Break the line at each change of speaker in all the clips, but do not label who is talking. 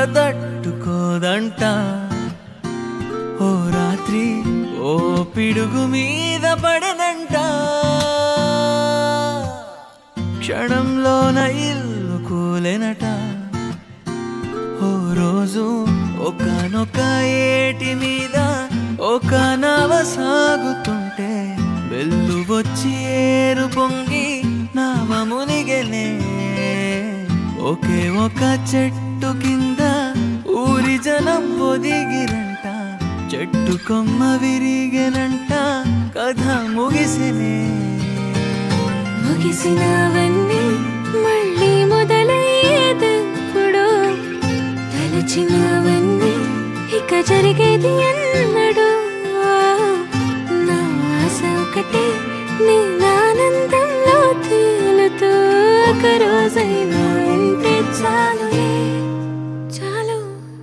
తట్టుకోదంట ఓ రాత్రి ఓ పిడుగు మీద పడనంట క్షణంలోన ఇల్లు కూలెనట ఓ రోజు ఒకనొక ఏటి మీద ఒక నవ సాగుతుంటే వెళ్ళు వచ్చి ఏరు పొంగి నావ మునిగెనే ఒకే ఒక చెట్టు కింద ఊరి జనం పొదిగిరంట చెట్టు కొమ్మ విరిగెనంట కథ ముగిసినే
ముగిసినవన్నీ మళ్ళీ మొదలయ్యేదెప్పుడు తలచినవన్నీ ఇక జరిగేది అన్నడు నా ఆశ ఒకటే నీ ఆనందంలో తేలుతూ ఒక రోజైనా ఉంటే చాలులే చాలు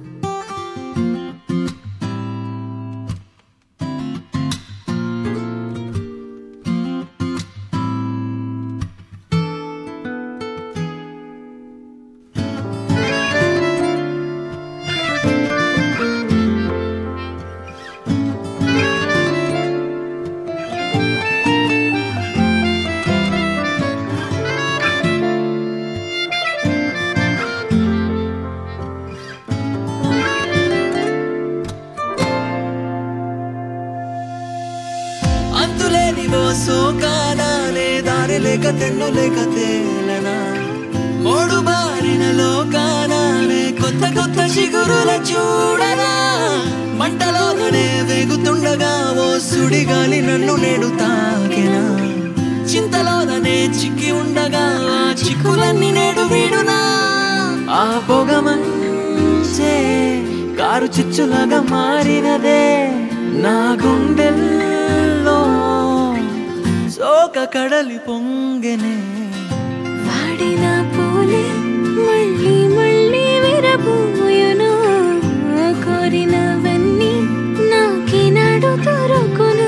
అంతులేని ఓ సోకానాలే దారి లేక తెన్ను లేక తేలనా మోడు బారిన లోకానాలే కొత్త కొత్త చిగురుల చూడనా మంటలోనే వేగుతుండగా ఓ సుడిగాలి నన్ను నేడు తాకెనా చింతలోననే చిక్కి ఉండగా ఆ చిక్కులన్నీ నేడు వీడునా ఆ పొగమంచే కారు చిచ్చులాగా మారినదే నా గుండెల్లో శోక కడలి పొంగెనే
వాడిన పూలే మళ్ళీ మళ్ళీ విరబూయును కోరినవన్నీ నాకినాడు దొరుకును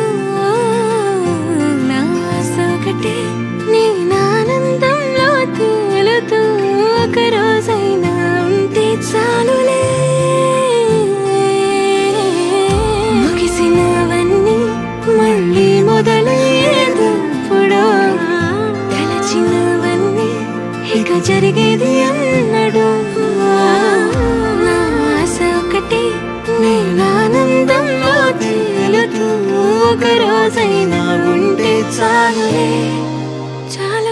నా ఆశ ఒకటే నీ ఆనందంలో తేలుతూ ఒక రోజైనా ఉంటే చాలులే ముగిసినవన్నీ మళ్ళీ మొదలయ్యేదప్పుడు తలచినవన్నీ ఇక జరిగేది అన్నడు నా ఆశ ఒకటి నేను ఆనందంలో తేలుతూ ఒక రోజైనా ఉంటే చాలులే చాలు